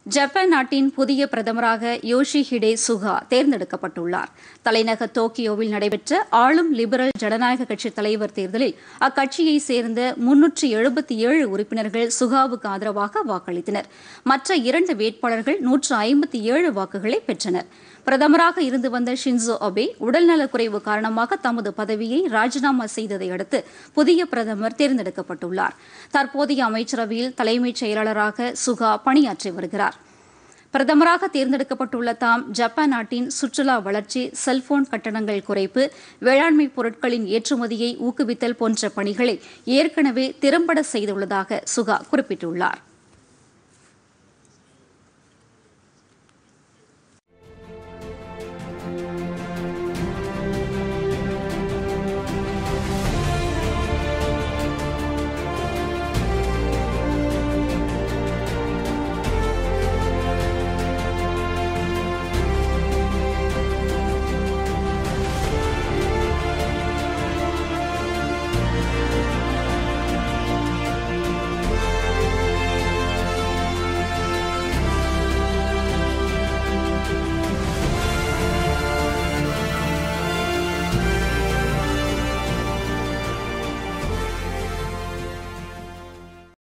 Japan நாட்டின் புதிய பிரதமராக யோஷிஹிடே சுகா தேர்ந்தெடுக்கப்பட்டுள்ளார் தலைநகர் டோக்கியோவில் நடைபெற்ற ஆளும் லிபரல் ஜனநாயக கட்சி தலைவர் தேர்தலில் அக்கட்சியை சேர்ந்த முன்னூற்றி எழுபத்தி ஏழு உறுப்பினர்கள் சுகாவுக்கு ஆதரவாக வாக்களித்தனர் மற்ற இரண்டு வேட்பாளர்கள் நூற்று ஐம்பத்தி ஏழு வாக்குகளை பெற்றனர் பிரதமராக இருந்து வந்த ஷின்சோ அபே உடல்நலக்குறைவு காரணமாக தமது பதவியை ராஜினாமா செய்ததை அடுத்து புதிய பிரதமர் தேர்ந்தெடுக்கப்பட்டுள்ளார் தற்போதைய அமைச்சரவையில் தலைமைச் செயலாளராக சுகா பணியாற்றி வருகிறார் பிரதமராக தேர்ந்தெடுக்கப்பட்டுள்ள தாம் ஜப்பான் நாட்டின் சுற்றுலா வளர்ச்சி செல்போன் கட்டணங்கள் குறைப்பு வேளாண்மை பொருட்களின் ஏற்றுமதியை ஊக்குவித்தல் போன்ற பணிகளை ஏற்கனவே திறம்பட செய்துள்ளதாக சுகா குறிப்பிட்டுள்ளார்